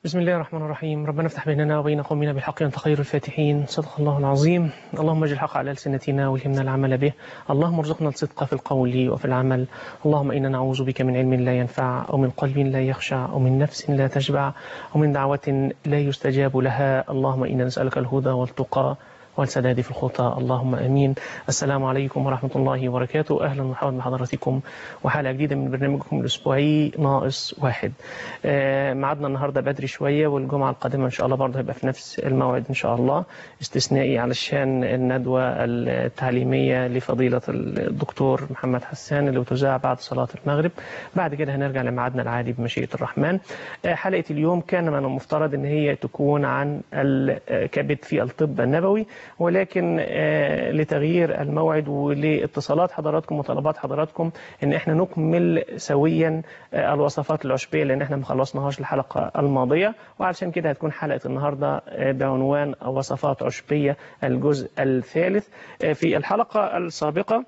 بسم الله الرحمن الرحيم ربنا افتح بيننا وبين قومنا بالحق أنت خير الفاتحين صدق الله العظيم اللهم اجعل الحق على ألسنتنا والهمنا العمل به اللهم ارزقنا الصدق في القول وفي العمل اللهم إنا نعوذ بك من علم لا ينفع أو من قلب لا يخشع أو من نفس لا تشبع أو من دعوة لا يستجاب لها اللهم إنا نسألك الهدى والتقى والسداد في الخطى اللهم امين السلام عليكم ورحمه الله وبركاته اهلا ومرحبا بحضراتكم وحلقه جديده من برنامجكم الاسبوعي ناقص واحد آه ميعادنا النهارده بدري شويه والجمعه القادمه ان شاء الله برضه هيبقى في نفس الموعد ان شاء الله استثنائي علشان الندوه التعليميه لفضيله الدكتور محمد حسان اللي بتذاع بعد صلاه المغرب بعد كده هنرجع لميعادنا العادي بمشيئه الرحمن آه حلقه اليوم كان من المفترض ان هي تكون عن الكبد في الطب النبوي ولكن آه لتغيير الموعد ولاتصالات حضراتكم وطلبات حضراتكم ان احنا نكمل سويا آه الوصفات العشبيه لان احنا ما خلصناهاش الحلقه الماضيه وعلشان كده هتكون حلقه النهارده آه بعنوان وصفات عشبيه الجزء الثالث في الحلقه السابقه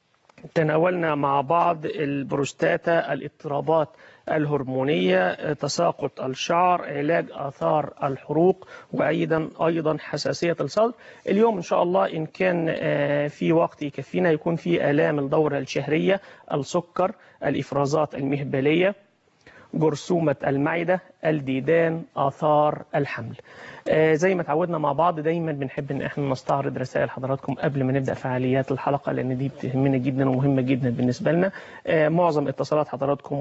تناولنا مع بعض البروستاتا الاضطرابات الهرمونية تساقط الشعر علاج آثار الحروق وأيضا أيضا حساسية الصدر اليوم إن شاء الله إن كان في وقت يكفينا يكون في آلام الدورة الشهرية السكر الإفرازات المهبلية جرثومة المعدة الديدان آثار الحمل آه زي ما تعودنا مع بعض دايما بنحب ان احنا نستعرض رسائل حضراتكم قبل ما نبدا فعاليات الحلقه لان دي بتهمنا جدا ومهمه جدا بالنسبه لنا آه معظم اتصالات حضراتكم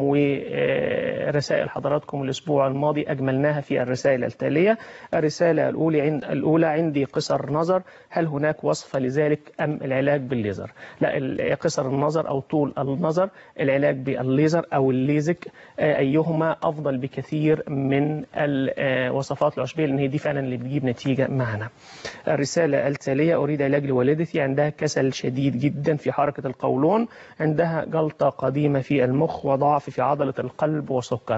ورسائل حضراتكم الاسبوع الماضي اجملناها في الرسائل التاليه الرساله الاولى عند الاولى عندي قصر نظر هل هناك وصفه لذلك ام العلاج بالليزر لا قصر النظر او طول النظر العلاج بالليزر او الليزك آه ايهما افضل بكثير من الوصفات العشبيه لان هي دي فعلا اللي بتجيب نتيجه معنا. الرساله التاليه اريد علاج لوالدتي عندها كسل شديد جدا في حركه القولون، عندها جلطه قديمه في المخ وضعف في عضله القلب وسكر.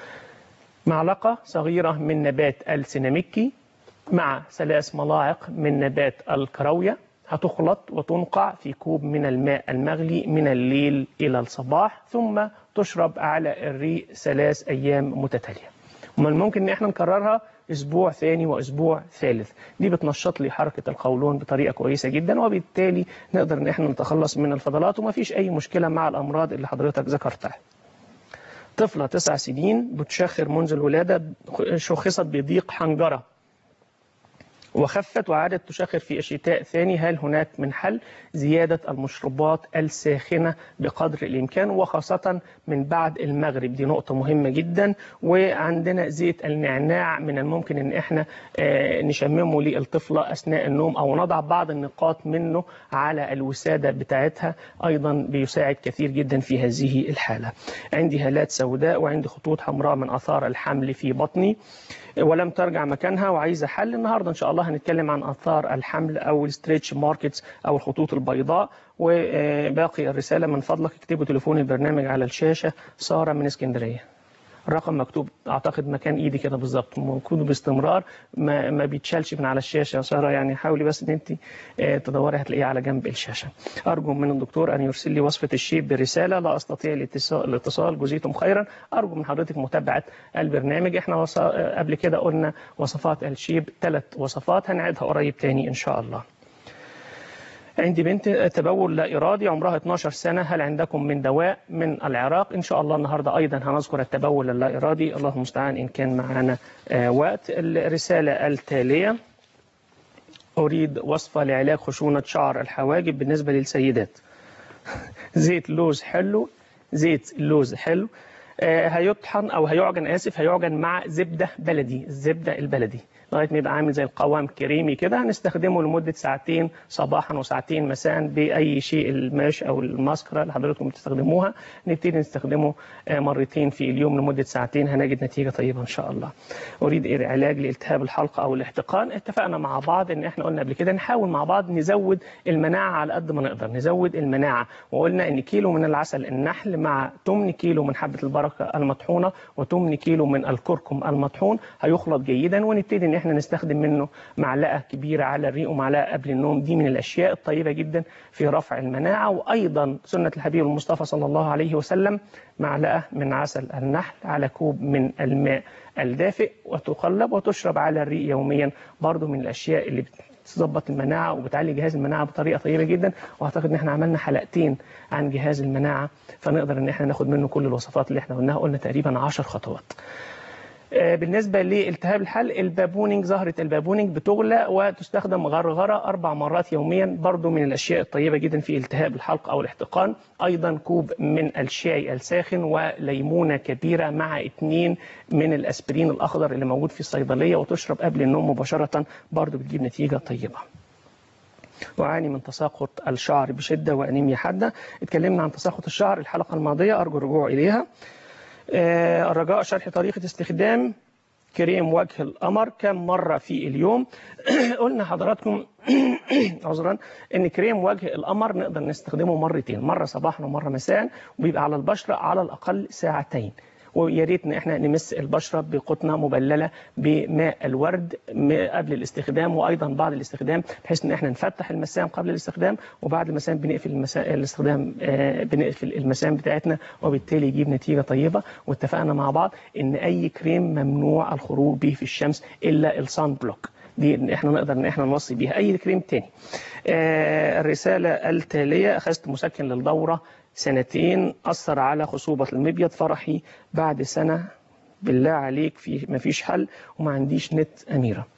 معلقه صغيره من نبات السيناميكي مع ثلاث ملاعق من نبات الكراويه هتخلط وتنقع في كوب من الماء المغلي من الليل الى الصباح ثم تشرب على الريق ثلاث ايام متتاليه. ومن الممكن ان احنا نكررها اسبوع ثاني واسبوع ثالث دي بتنشط لي حركه القولون بطريقه كويسه جدا وبالتالي نقدر ان احنا نتخلص من الفضلات وما فيش اي مشكله مع الامراض اللي حضرتك ذكرتها طفله تسع سنين بتشخر منذ الولاده شخصت بضيق حنجره وخفت وعادت تشخر في الشتاء ثاني هل هناك من حل زيادة المشروبات الساخنة بقدر الإمكان وخاصة من بعد المغرب دي نقطة مهمة جدا وعندنا زيت النعناع من الممكن أن احنا نشممه للطفلة أثناء النوم أو نضع بعض النقاط منه على الوسادة بتاعتها أيضا بيساعد كثير جدا في هذه الحالة عندي هالات سوداء وعندي خطوط حمراء من أثار الحمل في بطني ولم ترجع مكانها وعايزه حل النهارده ان شاء الله هنتكلم عن اثار الحمل او الستريتش ماركتس او الخطوط البيضاء وباقي الرساله من فضلك اكتبوا تليفون البرنامج على الشاشه ساره من اسكندريه الرقم مكتوب اعتقد مكان ايدي كده بالظبط موجود باستمرار ما, ما بيتشالش من على الشاشه يا ساره يعني حاولي بس ان انت تدوري هتلاقيه على جنب الشاشه ارجو من الدكتور ان يرسل لي وصفه الشيب برساله لا استطيع الاتصال الاتصال جزيتم خيرا ارجو من حضرتك متابعه البرنامج احنا وص... قبل كده قلنا وصفات الشيب ثلاث وصفات هنعيدها قريب تاني ان شاء الله عندي بنت تبول لا إرادي عمرها 12 سنة هل عندكم من دواء من العراق إن شاء الله النهاردة أيضا هنذكر التبول اللا إرادي الله المستعان إن كان معنا وقت الرسالة التالية أريد وصفة لعلاج خشونة شعر الحواجب بالنسبة للسيدات زيت لوز حلو زيت لوز حلو هيطحن أو هيعجن آسف هيعجن مع زبدة بلدي الزبدة البلدي لغايه ما يبقى عامل زي القوام كريمي كده هنستخدمه لمده ساعتين صباحا وساعتين مساء باي شيء الماش او الماسكرا اللي حضراتكم بتستخدموها نبتدي نستخدمه مرتين في اليوم لمده ساعتين هنجد نتيجه طيبه ان شاء الله. اريد علاج لالتهاب الحلقه او الاحتقان اتفقنا مع بعض ان احنا قلنا قبل كده نحاول مع بعض نزود المناعه على قد ما نقدر نزود المناعه وقلنا ان كيلو من العسل النحل مع 8 كيلو من حبه البركه المطحونه و8 كيلو من الكركم المطحون هيخلط جيدا ونبتدي ان احنا نستخدم منه معلقه كبيره على الريق ومعلقه قبل النوم دي من الاشياء الطيبه جدا في رفع المناعه وايضا سنه الحبيب المصطفى صلى الله عليه وسلم معلقه من عسل النحل على كوب من الماء الدافئ وتقلب وتشرب على الريق يوميا برضو من الاشياء اللي بتظبط المناعه وبتعلي جهاز المناعه بطريقه طيبه جدا واعتقد ان احنا عملنا حلقتين عن جهاز المناعه فنقدر ان احنا ناخد منه كل الوصفات اللي احنا قلناها قلنا تقريبا 10 خطوات بالنسبة لالتهاب الحلق البابونينج زهرة البابونينج بتغلى وتستخدم غرغرة أربع مرات يوميا برضو من الأشياء الطيبة جدا في التهاب الحلق أو الاحتقان أيضا كوب من الشاي الساخن وليمونة كبيرة مع اتنين من الأسبرين الأخضر اللي موجود في الصيدلية وتشرب قبل النوم مباشرة برضو بتجيب نتيجة طيبة وعاني من تساقط الشعر بشدة وأنيميا حادة اتكلمنا عن تساقط الشعر الحلقة الماضية أرجو الرجوع إليها آه الرجاء شرح طريقة استخدام كريم وجه القمر كم مرة في اليوم قلنا حضراتكم عذرا ان كريم وجه القمر نقدر نستخدمه مرتين مرة صباحا ومرة مساء وبيبقى على البشرة على الأقل ساعتين ويا ريت ان احنا نمس البشره بقطنه مبلله بماء الورد قبل الاستخدام وايضا بعد الاستخدام بحيث ان احنا نفتح المسام قبل الاستخدام وبعد المسام بنقفل المسا... الاستخدام آه بنقفل المسام بتاعتنا وبالتالي يجيب نتيجه طيبه واتفقنا مع بعض ان اي كريم ممنوع الخروج به في الشمس الا الصن بلوك دي ان احنا نقدر ان احنا نوصي بيها اي كريم تاني آه الرساله التاليه اخذت مسكن للدوره سنتين أثر على خصوبة المبيض فرحي بعد سنة بالله عليك في ما فيش حل وما عنديش نت أميرة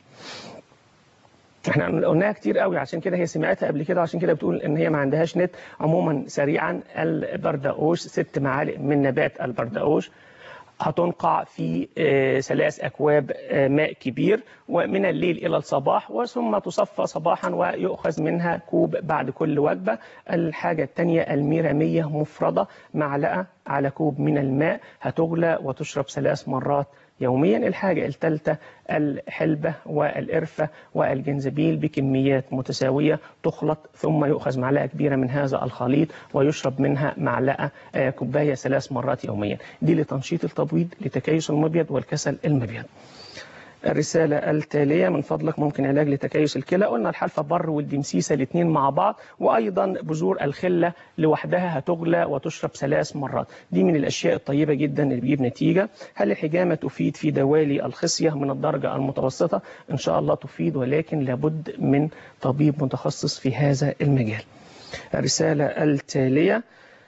احنا قلناها كتير قوي عشان كده هي سمعتها قبل كده عشان كده بتقول ان هي ما عندهاش نت عموما سريعا البردقوش ست معالق من نبات البردقوش هتنقع في ثلاث أكواب ماء كبير ومن الليل إلى الصباح وثم تصفى صباحا ويؤخذ منها كوب بعد كل وجبة الحاجة الثانية الميرامية مفردة معلقة على كوب من الماء هتغلى وتشرب ثلاث مرات يوميا الحاجة الثالثة الحلبة والقرفة والجنزبيل بكميات متساوية تخلط ثم يؤخذ معلقة كبيرة من هذا الخليط ويشرب منها معلقة كوباية ثلاث مرات يوميا دي لتنشيط التبويض لتكيس المبيض والكسل المبيض الرسالة التالية من فضلك ممكن علاج لتكيس الكلى قلنا الحلفة بر والدمسيسة الاثنين مع بعض وأيضا بذور الخلة لوحدها هتغلى وتشرب ثلاث مرات دي من الأشياء الطيبة جدا اللي بتجيب نتيجة هل الحجامة تفيد في دوالي الخصية من الدرجة المتوسطة إن شاء الله تفيد ولكن لابد من طبيب متخصص في هذا المجال الرسالة التالية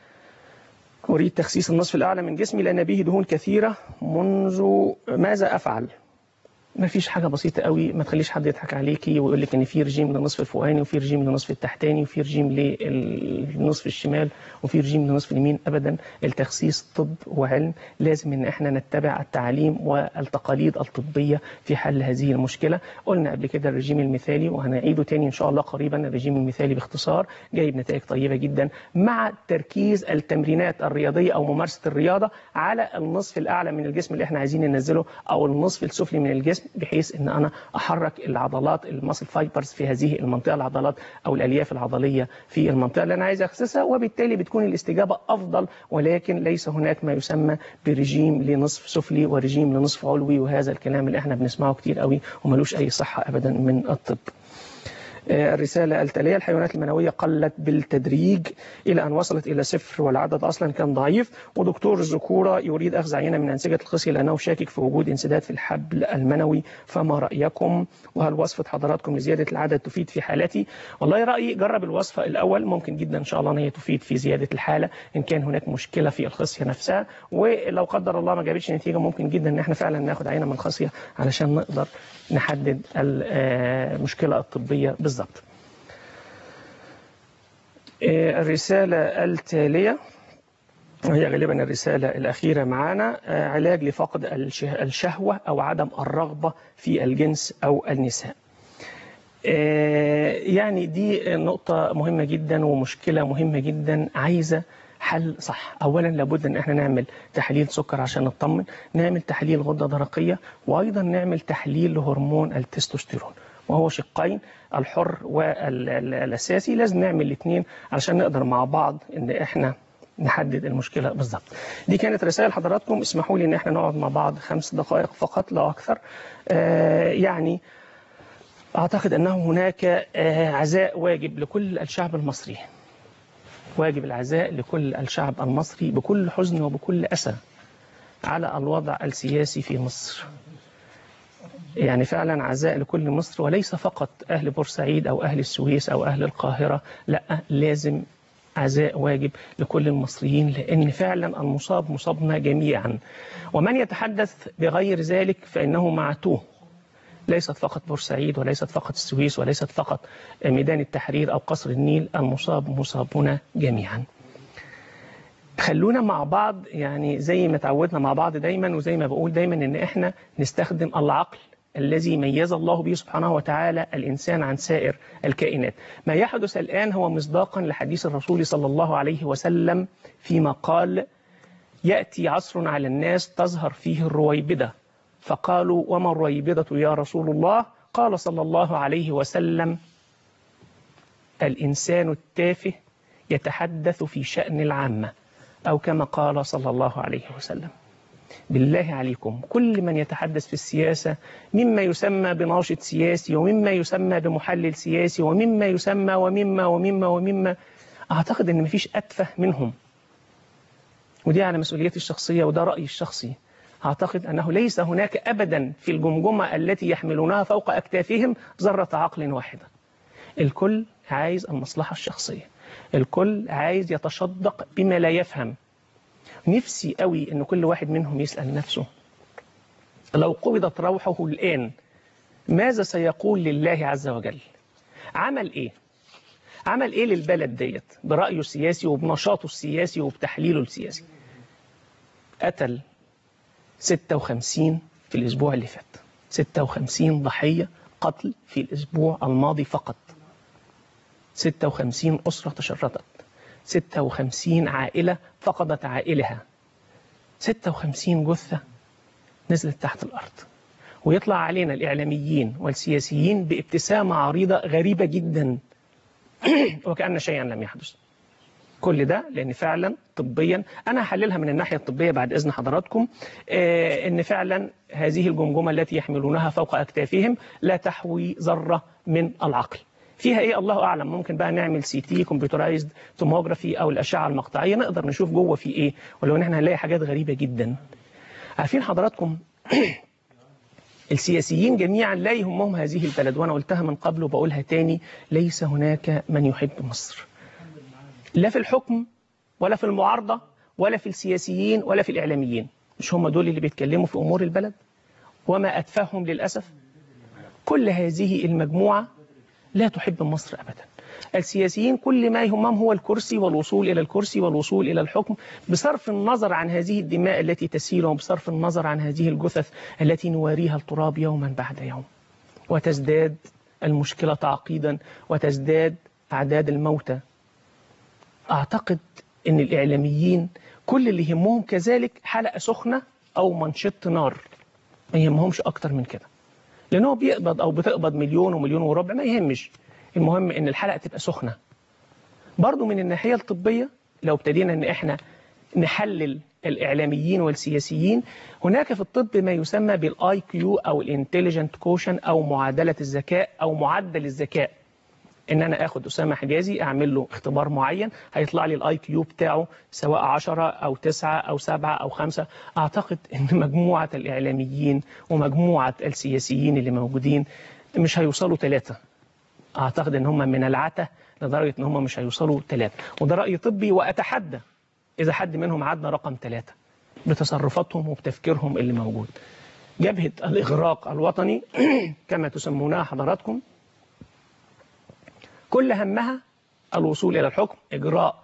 أريد تخسيس النصف الأعلى من جسمي لأن به دهون كثيرة منذ ماذا أفعل؟ ما فيش حاجه بسيطه قوي ما تخليش حد يضحك عليكي ويقول لك ان في رجيم للنصف الفوقاني وفي رجيم للنصف التحتاني وفي رجيم للنصف الشمال وفي رجيم للنصف اليمين ابدا التخسيس طب وعلم لازم ان احنا نتبع التعاليم والتقاليد الطبيه في حل هذه المشكله قلنا قبل كده الرجيم المثالي وهنعيده تاني ان شاء الله قريبا الرجيم المثالي باختصار جايب نتائج طيبه جدا مع تركيز التمرينات الرياضيه او ممارسه الرياضه على النصف الاعلى من الجسم اللي احنا عايزين ننزله او النصف السفلي من الجسم بحيث ان انا احرك العضلات الماسل فايبرز في هذه المنطقه العضلات او الالياف العضليه في المنطقه اللي انا عايز اخسسها وبالتالي بتكون الاستجابه افضل ولكن ليس هناك ما يسمى برجيم لنصف سفلي ورجيم لنصف علوي وهذا الكلام اللي احنا بنسمعه كتير قوي وملوش اي صحه ابدا من الطب الرسالة التالية الحيوانات المنوية قلت بالتدريج إلى أن وصلت إلى صفر والعدد أصلا كان ضعيف ودكتور الذكورة يريد أخذ عينة من أنسجة الخصية لأنه شاكك في وجود انسداد في الحبل المنوي فما رأيكم وهل وصفة حضراتكم لزيادة العدد تفيد في حالتي والله رأيي جرب الوصفة الأول ممكن جدا إن شاء الله أن هي تفيد في زيادة الحالة إن كان هناك مشكلة في الخصية نفسها ولو قدر الله ما جابتش نتيجة ممكن جدا إن احنا فعلا ناخد عينة من الخصية علشان نقدر نحدد المشكلة الطبية بالضبط الرسالة التالية وهي غالبا الرسالة الأخيرة معنا علاج لفقد الشهوة أو عدم الرغبة في الجنس أو النساء يعني دي نقطة مهمة جدا ومشكلة مهمة جدا عايزة حل صح اولا لابد ان احنا نعمل تحليل سكر عشان نطمن نعمل تحليل غده درقيه وايضا نعمل تحليل لهرمون التستوستيرون وهو شقين الحر والاساسي لازم نعمل الاثنين علشان نقدر مع بعض ان احنا نحدد المشكلة بالظبط دي كانت رسائل حضراتكم اسمحوا لي ان احنا نقعد مع بعض خمس دقائق فقط لا اكثر آه يعني اعتقد انه هناك آه عزاء واجب لكل الشعب المصري واجب العزاء لكل الشعب المصري بكل حزن وبكل أسى على الوضع السياسي في مصر يعني فعلا عزاء لكل مصر وليس فقط أهل بورسعيد أو أهل السويس أو أهل القاهرة لا لازم عزاء واجب لكل المصريين لأن فعلا المصاب مصابنا جميعا ومن يتحدث بغير ذلك فإنه معتوه ليست فقط بورسعيد وليست فقط السويس وليست فقط ميدان التحرير أو قصر النيل المصاب مصابنا جميعا خلونا مع بعض يعني زي ما تعودنا مع بعض دايما وزي ما بقول دايما ان احنا نستخدم العقل الذي ميز الله به سبحانه وتعالى الإنسان عن سائر الكائنات ما يحدث الآن هو مصداقا لحديث الرسول صلى الله عليه وسلم فيما قال يأتي عصر على الناس تظهر فيه الرويبدة فقالوا وما الرويبدة يا رسول الله قال صلى الله عليه وسلم الإنسان التافه يتحدث في شأن العامة أو كما قال صلى الله عليه وسلم بالله عليكم كل من يتحدث في السياسة مما يسمى بناشط سياسي ومما يسمى بمحلل سياسي ومما يسمى ومما ومما ومما أعتقد أن مفيش أتفه منهم ودي على مسؤوليتي الشخصية وده رأيي الشخصي أعتقد أنه ليس هناك أبدا في الجمجمة التي يحملونها فوق أكتافهم ذرة عقل واحدة الكل عايز المصلحة الشخصية الكل عايز يتشدق بما لا يفهم نفسي قوي أن كل واحد منهم يسأل نفسه لو قبضت روحه الآن ماذا سيقول لله عز وجل عمل إيه عمل إيه للبلد ديت برأيه السياسي وبنشاطه السياسي وبتحليله السياسي قتل 56 في الأسبوع اللي فات 56 ضحية قتل في الأسبوع الماضي فقط 56 أسرة تشردت 56 عائلة فقدت عائلها 56 جثة نزلت تحت الأرض ويطلع علينا الإعلاميين والسياسيين بابتسامة عريضة غريبة جدا وكأن شيئا لم يحدث كل ده لأن فعلا طبيا أنا هحللها من الناحية الطبية بعد إذن حضراتكم آه إن فعلا هذه الجمجمة التي يحملونها فوق أكتافهم لا تحوي ذرة من العقل فيها ايه الله اعلم ممكن بقى نعمل سي تي كمبيوترايزد توموجرافي او الاشعه المقطعيه نقدر نشوف جوه في ايه ولو ان احنا هنلاقي حاجات غريبه جدا عارفين حضراتكم السياسيين جميعا لا يهمهم هذه البلد وانا قلتها من قبل وبقولها تاني ليس هناك من يحب مصر لا في الحكم ولا في المعارضه ولا في السياسيين ولا في الاعلاميين مش هم دول اللي بيتكلموا في امور البلد وما اتفههم للاسف كل هذه المجموعه لا تحب مصر أبدا السياسيين كل ما يهمهم هو الكرسي والوصول إلى الكرسي والوصول إلى الحكم بصرف النظر عن هذه الدماء التي تسيل وبصرف النظر عن هذه الجثث التي نواريها التراب يوما بعد يوم وتزداد المشكلة تعقيدا وتزداد أعداد الموتى أعتقد أن الإعلاميين كل اللي يهمهم كذلك حلقة سخنة أو منشط نار ما يهمهمش أكتر من كده لأن هو بيقبض أو بتقبض مليون ومليون وربع ما يهمش المهم إن الحلقة تبقى سخنة برضو من الناحية الطبية لو ابتدينا إن إحنا نحلل الإعلاميين والسياسيين هناك في الطب ما يسمى بالاي كيو أو الانتليجنت كوشن أو معادلة الذكاء أو معدل الذكاء ان انا اخد اسامه حجازي اعمل له اختبار معين هيطلع لي الاي كيو بتاعه سواء 10 او 9 او 7 او 5 اعتقد ان مجموعه الاعلاميين ومجموعه السياسيين اللي موجودين مش هيوصلوا ثلاثه اعتقد ان هم من العته لدرجه ان هم مش هيوصلوا ثلاثه وده راي طبي واتحدى اذا حد منهم عدى رقم ثلاثه بتصرفاتهم وبتفكيرهم اللي موجود جبهه الاغراق الوطني كما تسمونها حضراتكم كل همها الوصول إلى الحكم إجراء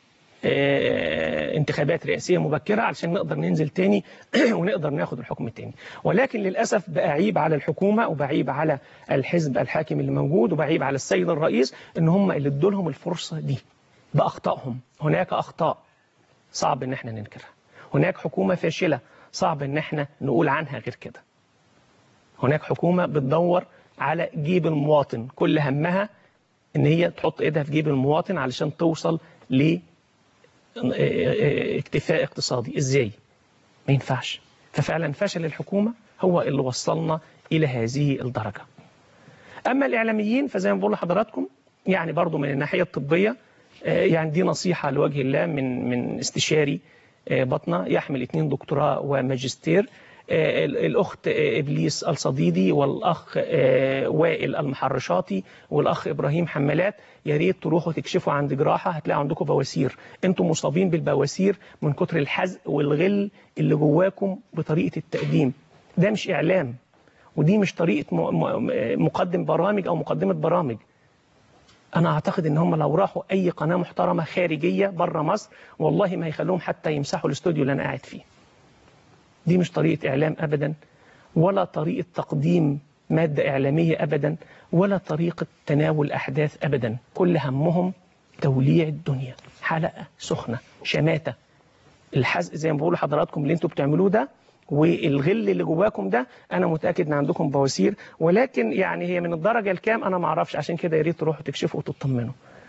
انتخابات رئاسية مبكرة علشان نقدر ننزل تاني ونقدر ناخد الحكم التاني ولكن للأسف بعيب على الحكومة وبعيب على الحزب الحاكم اللي موجود وبعيب على السيد الرئيس ان هم اللي ادوا لهم الفرصة دي بأخطائهم هناك أخطاء صعب ان احنا ننكرها هناك حكومة فاشلة صعب ان احنا نقول عنها غير كده هناك حكومة بتدور على جيب المواطن كل همها ان هي تحط ايدها في جيب المواطن علشان توصل اكتفاء اقتصادي ازاي ما ينفعش ففعلا فشل الحكومة هو اللي وصلنا إلى هذه الدرجة أما الإعلاميين فزي ما بقول لحضراتكم يعني برضو من الناحية الطبية يعني دي نصيحة لوجه الله من من استشاري بطنة يحمل اثنين دكتوراه وماجستير الأخت إبليس الصديدي والأخ وائل المحرشاتي والأخ إبراهيم حمالات يا ريت تروحوا تكشفوا عند جراحة هتلاقوا عندكم بواسير انتم مصابين بالبواسير من كتر الحزق والغل اللي جواكم بطريقة التقديم ده مش إعلام ودي مش طريقة مقدم برامج أو مقدمة برامج أنا أعتقد إن هم لو راحوا أي قناة محترمة خارجية بره مصر والله ما هيخلوهم حتى يمسحوا الاستوديو اللي أنا قاعد فيه دي مش طريقة إعلام أبدا ولا طريقة تقديم مادة إعلامية أبدا ولا طريقة تناول أحداث أبدا كل همهم توليع الدنيا حلقة سخنة شماتة الحزق زي ما بقول لحضراتكم اللي انتوا بتعملوه ده والغل اللي جواكم ده انا متاكد ان عندكم بواسير ولكن يعني هي من الدرجه الكام انا ما اعرفش عشان كده يا ريت تروحوا تكشفوا وتطمنوا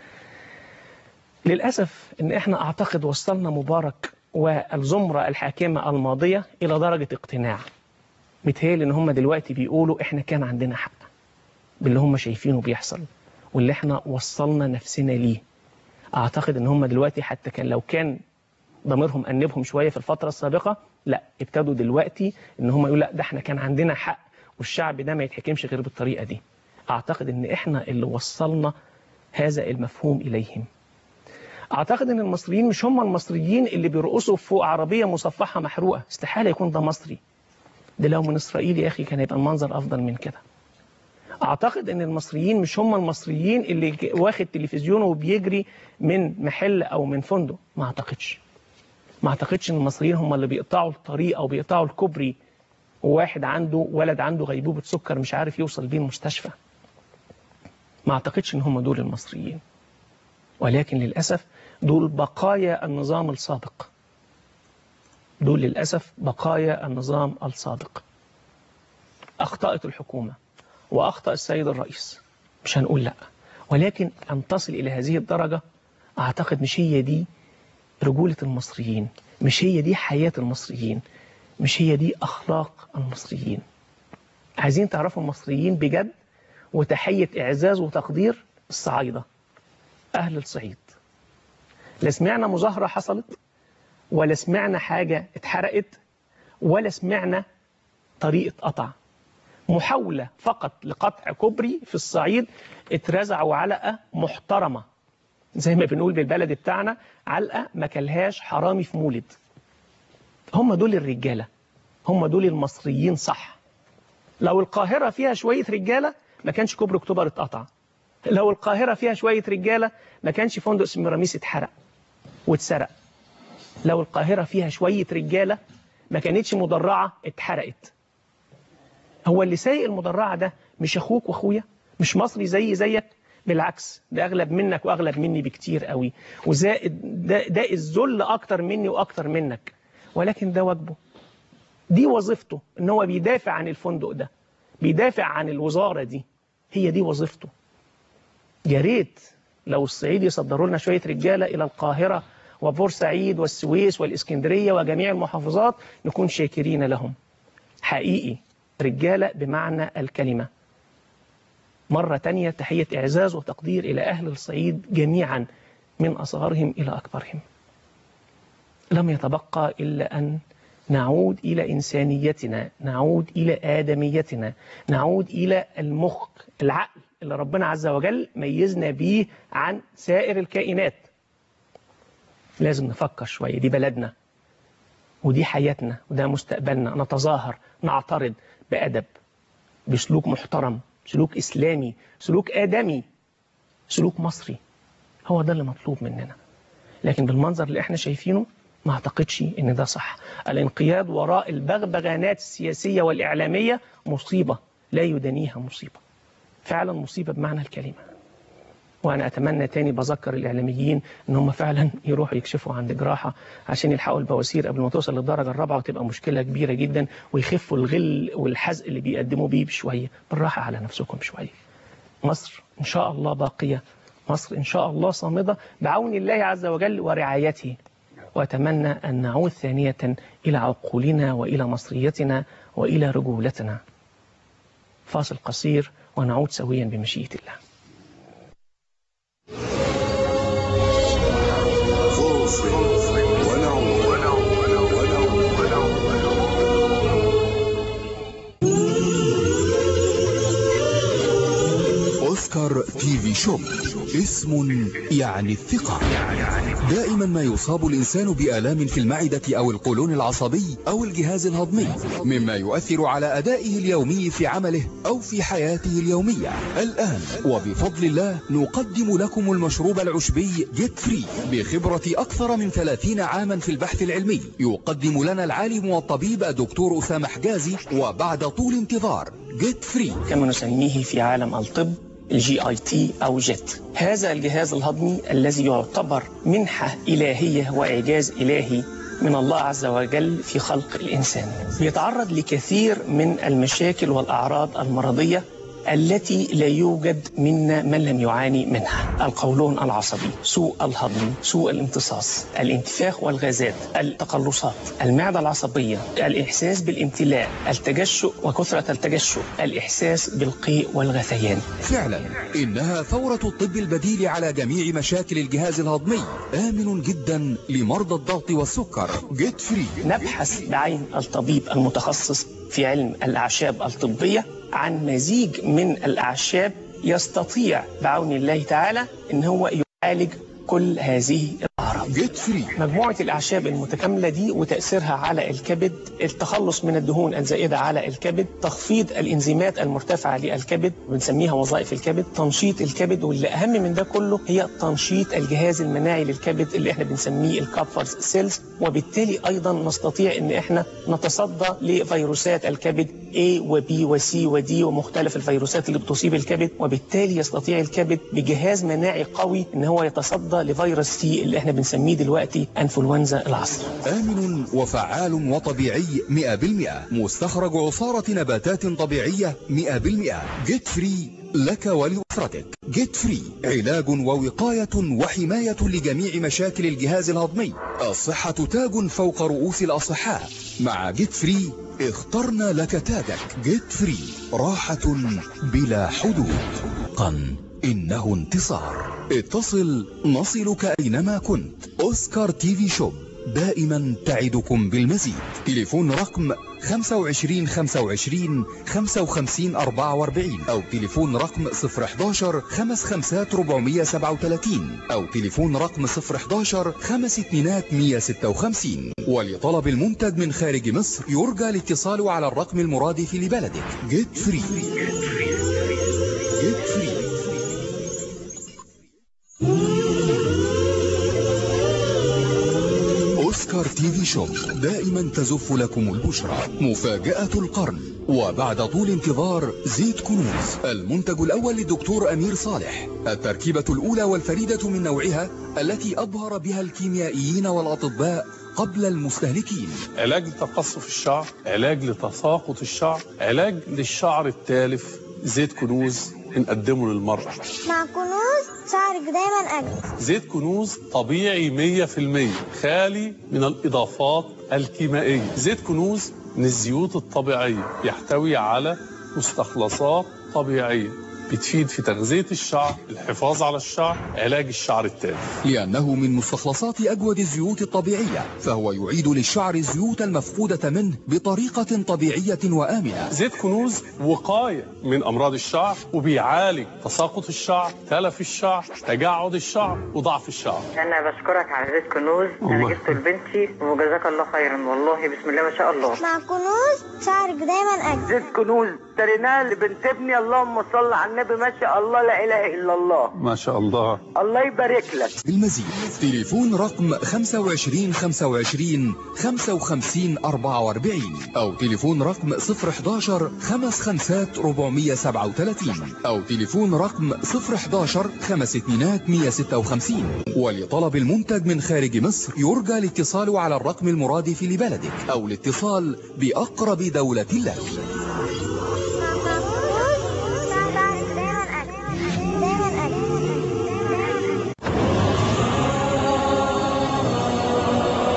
للاسف ان احنا اعتقد وصلنا مبارك والزمره الحاكمه الماضيه الى درجه اقتناع متهيألي ان هم دلوقتي بيقولوا احنا كان عندنا حق باللي هم شايفينه بيحصل واللي احنا وصلنا نفسنا ليه اعتقد ان هم دلوقتي حتى كان لو كان ضميرهم أنبهم شوية في الفترة السابقة لا ابتدوا دلوقتي ان هم يقولوا لا ده احنا كان عندنا حق والشعب ده ما يتحكمش غير بالطريقة دي اعتقد ان احنا اللي وصلنا هذا المفهوم اليهم اعتقد ان المصريين مش هم المصريين اللي بيرقصوا فوق عربية مصفحة محروقة استحالة يكون ده مصري ده لو من اسرائيل يا اخي كان يبقى المنظر افضل من كده اعتقد ان المصريين مش هم المصريين اللي واخد تلفزيونه وبيجري من محل او من فندق ما اعتقدش ما اعتقدش ان المصريين هم اللي بيقطعوا الطريق او بيقطعوا الكوبري وواحد عنده ولد عنده غيبوبة سكر مش عارف يوصل بيه المستشفى ما اعتقدش ان هم دول المصريين ولكن للأسف دول بقايا النظام السابق دول للأسف بقايا النظام السابق أخطأت الحكومة وأخطأ السيد الرئيس مش هنقول لا ولكن أن تصل إلى هذه الدرجة أعتقد مش هي دي رجولة المصريين مش هي دي حياة المصريين مش هي دي أخلاق المصريين عايزين تعرفوا المصريين بجد وتحية إعزاز وتقدير الصعايدة أهل الصعيد لا سمعنا مظاهرة حصلت ولا سمعنا حاجة اتحرقت ولا سمعنا طريقة قطع محاولة فقط لقطع كوبري في الصعيد اترزعوا علقة محترمة زي ما بنقول بالبلد بتاعنا علقة ما كلهاش حرامي في مولد هم دول الرجالة هم دول المصريين صح لو القاهرة فيها شوية رجالة ما كانش كوبري اكتوبر اتقطع لو القاهرة فيها شوية رجالة ما كانش فندق سميراميس اتحرق واتسرق لو القاهرة فيها شوية رجالة ما كانتش مدرعة اتحرقت هو اللي سايق المدرعة ده مش أخوك وأخويا مش مصري زي زيك بالعكس ده أغلب منك وأغلب مني بكتير قوي وزائد ده, ده الذل أكتر مني وأكتر منك ولكن ده واجبه دي وظيفته ان هو بيدافع عن الفندق ده بيدافع عن الوزارة دي هي دي وظيفته يا ريت لو الصعيد يصدروا لنا شوية رجالة إلى القاهرة وبورسعيد والسويس والإسكندرية وجميع المحافظات نكون شاكرين لهم حقيقي رجالة بمعنى الكلمة مرة تانية تحية إعزاز وتقدير إلى أهل الصعيد جميعا من أصغرهم إلى أكبرهم لم يتبقى إلا أن نعود إلى إنسانيتنا نعود إلى آدميتنا نعود إلى المخ العقل اللي ربنا عز وجل ميزنا به عن سائر الكائنات لازم نفكر شوية دي بلدنا ودي حياتنا وده مستقبلنا نتظاهر نعترض بأدب بسلوك محترم سلوك إسلامي سلوك آدمي سلوك مصري هو ده اللي مطلوب مننا لكن بالمنظر اللي احنا شايفينه ما اعتقدش ان ده صح الانقياد وراء البغبغانات السياسية والإعلامية مصيبة لا يدانيها مصيبة فعلا مصيبة بمعنى الكلمة وأنا أتمنى تاني بذكر الإعلاميين إن هم فعلا يروحوا يكشفوا عند جراحة عشان يلحقوا البواسير قبل ما توصل للدرجة الرابعة وتبقى مشكلة كبيرة جدا ويخفوا الغل والحزق اللي بيقدموا بيه بشوية بالراحة على نفسكم شوية مصر إن شاء الله باقية مصر إن شاء الله صامدة بعون الله عز وجل ورعايته وأتمنى أن نعود ثانية إلى عقولنا وإلى مصريتنا وإلى رجولتنا فاصل قصير ونعود سويا بمشيئة الله أوسكار تي في شوب اسم يعني الثقة دائما ما يصاب الإنسان بآلام في المعدة أو القولون العصبي أو الجهاز الهضمي مما يؤثر على أدائه اليومي في عمله أو في حياته اليومية الآن وبفضل الله نقدم لكم المشروب العشبي جيت فري بخبرة أكثر من 30 عاما في البحث العلمي يقدم لنا العالم والطبيب الدكتور أسامة حجازي وبعد طول انتظار جيت فري كما نسميه في عالم الطب الجي اي تي او جيت هذا الجهاز الهضمي الذي يعتبر منحة إلهية وإعجاز إلهي من الله عز وجل في خلق الإنسان بيتعرض لكثير من المشاكل والأعراض المرضية التي لا يوجد منا من لم يعاني منها القولون العصبي سوء الهضم سوء الامتصاص الانتفاخ والغازات التقلصات المعدة العصبية الإحساس بالامتلاء التجشؤ وكثرة التجشؤ الإحساس بالقيء والغثيان فعلا إنها ثورة الطب البديل على جميع مشاكل الجهاز الهضمي آمن جدا لمرضى الضغط والسكر جيت فري نبحث بعين الطبيب المتخصص في علم الأعشاب الطبية عن مزيج من الأعشاب يستطيع بعون الله تعالى أن هو يعالج كل هذه الأعراض جيت فري مجموعة الأعشاب المتكاملة دي وتأثيرها على الكبد التخلص من الدهون الزائدة على الكبد تخفيض الإنزيمات المرتفعة للكبد بنسميها وظائف الكبد تنشيط الكبد واللي أهم من ده كله هي تنشيط الجهاز المناعي للكبد اللي احنا بنسميه الكابفرز سيلز وبالتالي أيضا نستطيع أن احنا نتصدى لفيروسات الكبد A و B و C و D ومختلف الفيروسات اللي بتصيب الكبد وبالتالي يستطيع الكبد بجهاز مناعي قوي ان هو يتصدى لفيروس سي اللي احنا بنسميه دلوقتي انفلونزا العصر آمن وفعال وطبيعي 100% مستخرج عصارة نباتات طبيعية 100% جيت فري لك ولأسرتك جيت فري علاج ووقاية وحماية لجميع مشاكل الجهاز الهضمي الصحة تاج فوق رؤوس الأصحاء مع جيت فري اخترنا لك تاجك جيت فري راحة بلا حدود قن إنه انتصار اتصل نصلك أينما كنت أوسكار تي في شوب دائما تعدكم بالمزيد تليفون رقم 25 25 55 44 أو تليفون رقم 011 55 437 أو تليفون رقم 011 5 2 156 ولطلب المنتج من خارج مصر يرجى الاتصال على الرقم المرادف لبلدك جيت فري جيت فري أوسكار تي في شوب دائما تزف لكم البشرى مفاجأة القرن وبعد طول انتظار زيت كنوز المنتج الأول للدكتور أمير صالح التركيبة الأولى والفريدة من نوعها التي أبهر بها الكيميائيين والأطباء قبل المستهلكين علاج لتقصف الشعر علاج لتساقط الشعر علاج للشعر التالف زيت كنوز بنقدمه للمرأة مع كنوز شعرك دايما أجمل زيت كنوز طبيعي 100% خالي من الإضافات الكيميائية زيت كنوز من الزيوت الطبيعية يحتوي على مستخلصات طبيعية بتفيد في تغذية الشعر الحفاظ على الشعر علاج الشعر التالف لأنه من مستخلصات أجود الزيوت الطبيعية فهو يعيد للشعر الزيوت المفقودة منه بطريقة طبيعية وآمنة زيت كنوز وقاية من أمراض الشعر وبيعالج تساقط الشعر تلف الشعر تجعد الشعر وضعف الشعر انا بشكرك على زيت كنوز انا الله. جبته لبنتي وجزاك الله خيرا والله بسم الله ما شاء الله مع كنوز شعرك دايما أجمل زيت كنوز اشتريناه لبنت ابني اللهم صل على النبي ما شاء الله لا اله الا الله ما شاء الله الله يبارك لك بالمزيد تليفون رقم 25 25 55 44 أو تليفون رقم 011 55 437 أو تليفون رقم 011 52 156 ولطلب المنتج من خارج مصر يرجى الاتصال على الرقم المرادف لبلدك أو الاتصال بأقرب دولة لك مع كنوز شعرك دايما أجمل دايما أجمل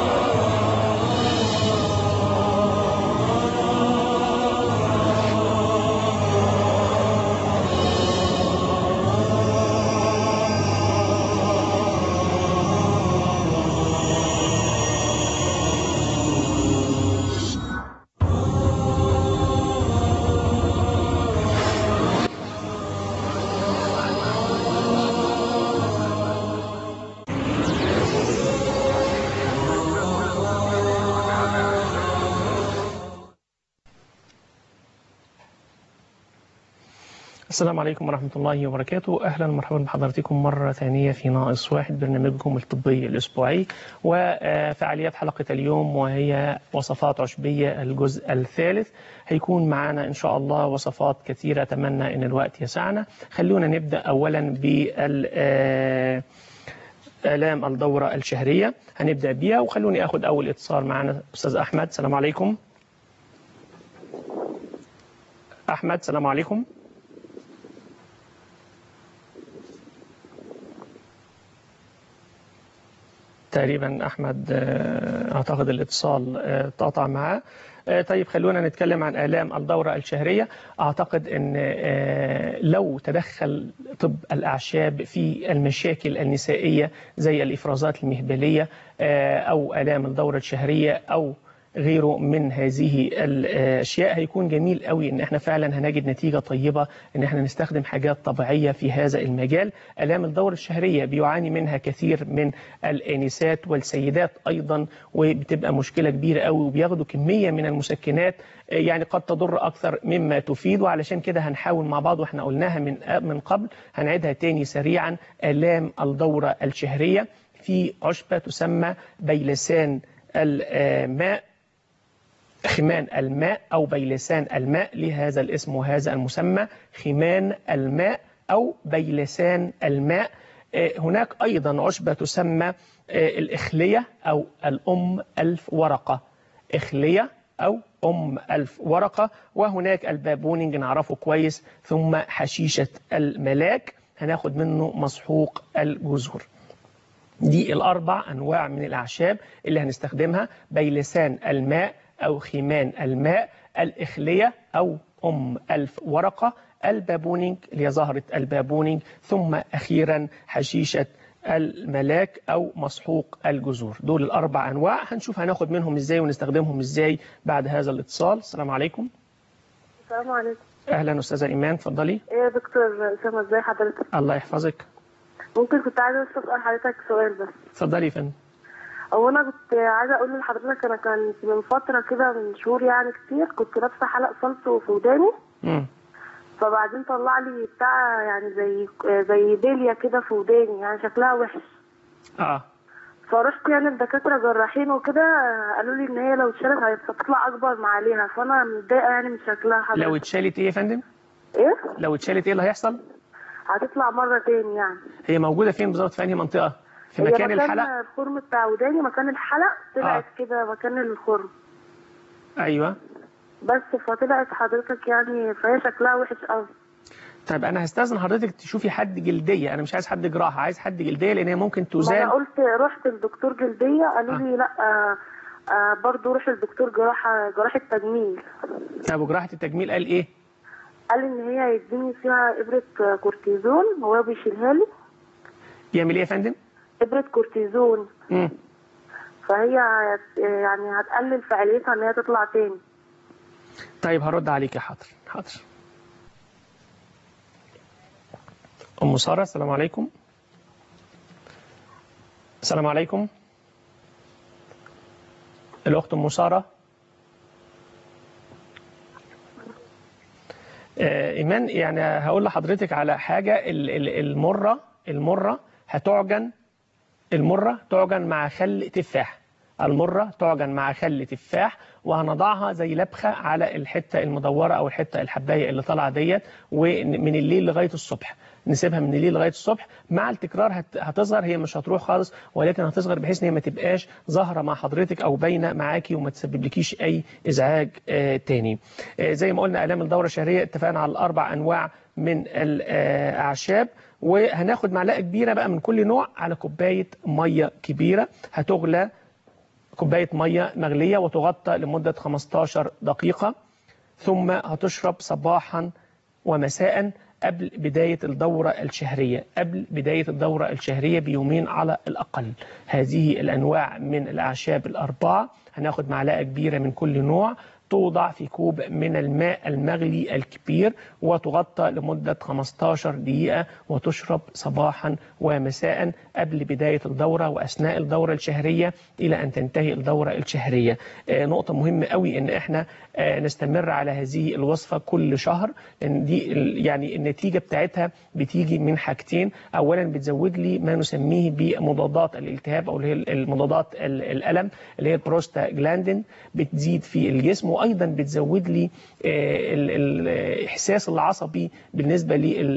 السلام عليكم ورحمة الله وبركاته أهلا ومرحبا بحضراتكم مرة ثانية في ناقص واحد برنامجكم الطبي الأسبوعي وفعاليات حلقة اليوم وهي وصفات عشبية الجزء الثالث هيكون معنا إن شاء الله وصفات كثيرة أتمنى أن الوقت يسعنا خلونا نبدأ أولا بال آه، آلام الدورة الشهرية هنبدأ بيها وخلوني أخذ أول اتصال معنا أستاذ أحمد السلام عليكم أحمد السلام عليكم تقريبا احمد آه، اعتقد الاتصال آه، اتقطع معاه آه، طيب خلونا نتكلم عن الام الدوره الشهريه اعتقد ان آه، لو تدخل طب الاعشاب في المشاكل النسائيه زي الافرازات المهبليه آه، او الام الدوره الشهريه او غيره من هذه الاشياء هيكون جميل قوي ان احنا فعلا هنجد نتيجه طيبه ان احنا نستخدم حاجات طبيعيه في هذا المجال الام الدوره الشهريه بيعاني منها كثير من الانسات والسيدات ايضا وبتبقى مشكله كبيره قوي وبياخدوا كميه من المسكنات آه، يعني قد تضر اكثر مما تفيد وعلشان كده هنحاول مع بعض واحنا قلناها من من قبل هنعيدها تاني سريعا الام الدوره الشهريه في عشبه تسمى بيلسان الماء خمان الماء أو بيلسان الماء لهذا الاسم وهذا المسمى خمان الماء أو بيلسان الماء آه، هناك أيضا عشبة تسمى آه، الإخلية أو الأم ألف ورقة إخلية أو أم ألف ورقة وهناك البابونينج نعرفه كويس ثم حشيشة الملاك هناخد منه مسحوق الجذور دي الأربع أنواع من الأعشاب اللي هنستخدمها بيلسان الماء أو خمان الماء الإخلية أو أم ألف ورقة البابونينج اللي هي زهرة البابونينج ثم أخيرا حشيشة الملاك أو مسحوق الجذور دول الأربع أنواع هنشوف هناخد منهم إزاي ونستخدمهم إزاي بعد هذا الاتصال السلام عليكم السلام عليكم أهلا أستاذة إيمان اتفضلي ايه يا دكتور اسامه ازاي حضرتك الله يحفظك ممكن كنت عايزه بس اسال حضرتك سؤال بس اتفضلي يا فندم هو انا كنت عايزه اقول لحضرتك انا كان من فتره كده من شهور يعني كتير كنت لابسه حلق صلص في وداني مم. فبعدين طلع لي بتاع يعني زي زي بليه كده في وداني يعني شكلها وحش اه فرحت يعني الدكاتره جراحين وكده قالوا لي ان هي لو اتشالت هتطلع اكبر ما عليها فانا متضايقه يعني من شكلها حضرتك لو اتشالت ايه يا فندم ايه لو اتشالت ايه اللي هيحصل هتطلع مره تاني يعني هي موجودة فين بالظبط في انهي منطقة في هي مكان الحلق الخرم بتاع وداني مكان الحلق طلعت آه. كده مكان الخرم ايوه بس فطلعت حضرتك يعني فهي شكلها وحش قوي طيب انا هستاذن حضرتك تشوفي حد جلديه انا مش عايز حد جراحه عايز حد جلديه لان هي ممكن ما تزال انا قلت رحت لدكتور جلديه قالوا آه. لي لا آه آه برضه روح للدكتور جراحه جراحه تجميل طب وجراحه التجميل قال ايه قال ان هي هيديني فيها ابره كورتيزون هو بيشيلها لي يعمل ايه يا فندم ابره كورتيزون امم فهي هت- يعني هتقلل فعاليتها ان هي تطلع تاني طيب هرد عليك يا حاضر حاضر ام ساره السلام عليكم السلام عليكم الاخت ام ساره آه، ايمان يعني هقول لحضرتك على حاجه ال- ال- المره المره هتعجن المرة تعجن مع خل تفاح المرة تعجن مع خل تفاح وهنضعها زي لبخة على الحتة المدورة أو الحتة الحباية اللي طالعة ديت ومن الليل لغاية الصبح نسيبها من الليل لغاية الصبح مع التكرار هت- هتصغر هي مش هتروح خالص ولكن هتصغر بحيث ان هي ما تبقاش ظاهرة مع حضرتك أو باينة معاكي وما تسببلكيش أي إزعاج آه تاني آه زي ما قلنا آلام الدورة الشهرية اتفقنا على الأربع أنواع من الأعشاب وهناخد معلقة كبيرة بقى من كل نوع على كوباية مية كبيرة هتغلى كوباية مية مغلية وتغطى لمدة 15 دقيقة ثم هتشرب صباحا ومساء قبل بداية الدورة الشهرية قبل بداية الدورة الشهرية بيومين على الأقل هذه الأنواع من الأعشاب الأربعة هناخد معلقة كبيرة من كل نوع توضع في كوب من الماء المغلي الكبير وتغطى لمدة 15 دقيقة وتشرب صباحا ومساء قبل بداية الدورة وأثناء الدورة الشهرية إلى أن تنتهي الدورة الشهرية آه، نقطة مهمة قوي إن إحنا آه، نستمر على هذه الوصفة كل شهر لأن دي ال- يعني النتيجة بتاعتها بتيجي من حاجتين أولا بتزود لي ما نسميه بمضادات الالتهاب أو اللي هي المضادات ال- الألم اللي هي البروستاجلاندين بتزيد في الجسم وأيضا بتزود لي آه، ال- ال- الإحساس العصبي بالنسبة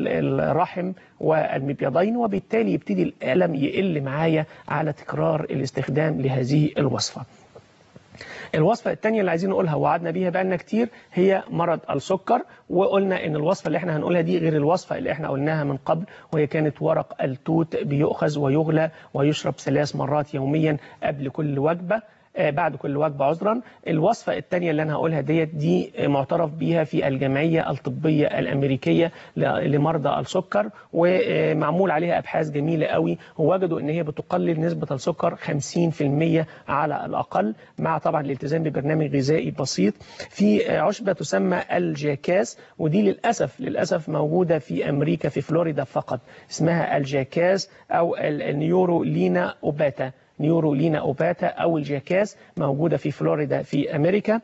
للرحم والمبيضين وبالتالي يبتدي الألم يقل معايا على تكرار الاستخدام لهذه الوصفة الوصفة الثانية اللي عايزين نقولها وعدنا بيها بقالنا كتير هي مرض السكر وقلنا ان الوصفة اللي احنا هنقولها دي غير الوصفة اللي احنا قلناها من قبل وهي كانت ورق التوت بيؤخذ ويغلى ويشرب ثلاث مرات يوميا قبل كل وجبة آه، بعد كل وجبة عذرا الوصفة الثانية اللي أنا هقولها ديت دي آه، معترف بيها في الجمعية الطبية الأمريكية ل- لمرضى السكر ومعمول عليها أبحاث جميلة قوي ووجدوا إن هي بتقلل نسبة السكر 50% على الأقل مع طبعا الالتزام ببرنامج غذائي بسيط في آه، عشبة تسمى الجاكاس ودي للأسف للأسف موجودة في أمريكا في فلوريدا فقط اسمها الجاكاس أو ال- النيورولينا أوباتا نيورولينا اوباتا او الجاكاس موجوده في فلوريدا في امريكا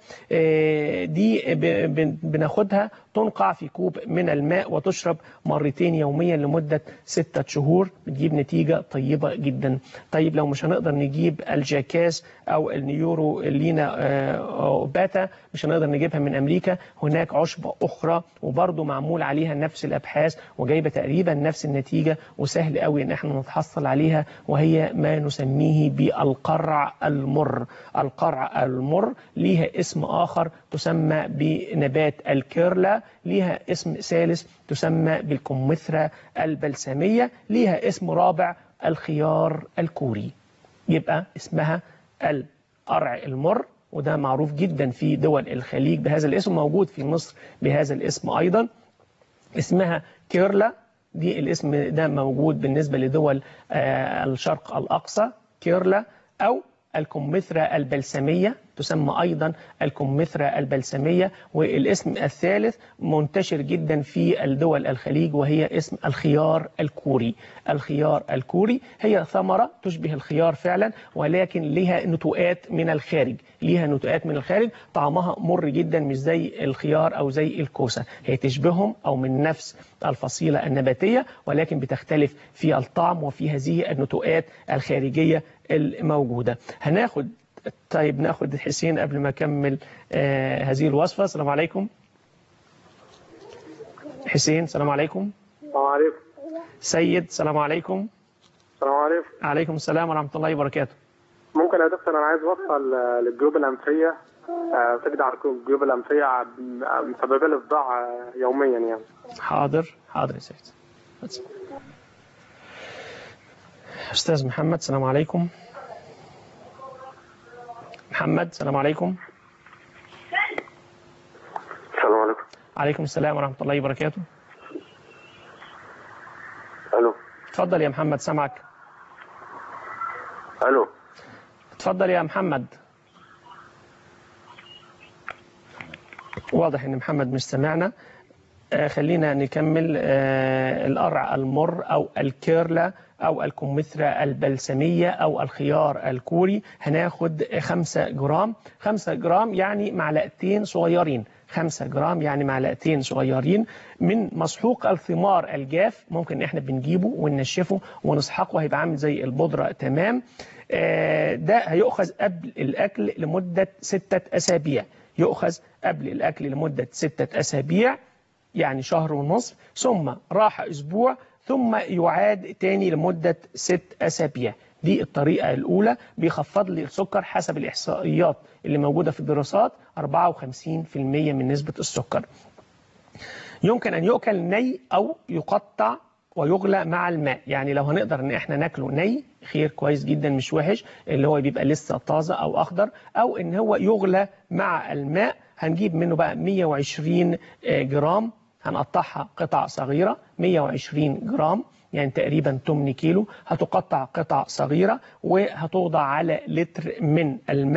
آه، دي ب- ب- بناخدها تنقع في كوب من الماء وتشرب مرتين يوميا لمده ستة شهور بتجيب نتيجه طيبه جدا طيب لو مش هنقدر نجيب الجاكاس او النيورولينا آه، اوباتا مش هنقدر نجيبها من امريكا هناك عشبه اخرى وبرضه معمول عليها نفس الابحاث وجايبه تقريبا نفس النتيجه وسهل قوي ان احنا نتحصل عليها وهي ما نسميه بالقرع المر القرع المر ليها اسم اخر تسمى بنبات الكيرلا ليها اسم ثالث تسمى بالكمثرى البلسميه ليها اسم رابع الخيار الكوري يبقى اسمها القرع المر وده معروف جدا في دول الخليج بهذا الاسم موجود في مصر بهذا الاسم أيضا اسمها كيرلا دي الاسم ده موجود بالنسبة لدول آه، الشرق الأقصى كيرلا أو الكمثرى البلسمية تسمى أيضا الكمثرى البلسمية والاسم الثالث منتشر جدا في الدول الخليج وهي اسم الخيار الكوري الخيار الكوري هي ثمرة تشبه الخيار فعلا ولكن لها نتوءات من الخارج ليها نتوءات من الخارج طعمها مر جدا مش زي الخيار أو زي الكوسة هي تشبههم أو من نفس الفصيلة النباتية ولكن بتختلف في الطعم وفي هذه النتوءات الخارجية الموجودة هناخد طيب ناخد حسين قبل ما اكمل آه هذه الوصفه السلام عليكم حسين السلام عليكم السلام عليكم سيد السلام عليكم السلام عليكم عليكم السلام ورحمه الله وبركاته ممكن يا دكتور انا عايز وصفه ل- للجيوب الانفيه آه، تقضي على الجيوب الانفيه ع- مسببه لي صداع آه، يوميا يعني حاضر حاضر يا سيد استاذ محمد السلام عليكم محمد السلام عليكم السلام عليكم عليكم السلام ورحمه الله وبركاته الو اتفضل يا محمد سامعك الو اتفضل يا محمد واضح ان محمد مش سمعنا آه خلينا نكمل آه القرع المر او الكيرلا او الكمثرى البلسمية او الخيار الكوري هناخد 5 جرام 5 جرام يعني معلقتين صغيرين 5 جرام يعني معلقتين صغيرين من مسحوق الثمار الجاف ممكن احنا بنجيبه وننشفه ونسحقه هيبقى عامل زي البودرة تمام آه ده هيؤخذ قبل الاكل لمدة ستة اسابيع يؤخذ قبل الاكل لمدة ستة اسابيع يعني شهر ونصف ثم راح أسبوع ثم يعاد تاني لمدة ست أسابيع دي الطريقة الأولى بيخفض لي السكر حسب الإحصائيات اللي موجودة في الدراسات 54% من نسبة السكر يمكن أن يؤكل ني أو يقطع ويغلى مع الماء يعني لو هنقدر ان احنا ناكله ني خير كويس جدا مش وحش اللي هو بيبقى لسه طازه او اخضر او ان هو يغلى مع الماء هنجيب منه بقى 120 جرام هنقطعها قطع صغيره 120 جرام يعني تقريبا 8 كيلو هتقطع قطع صغيره وهتوضع على لتر من الماء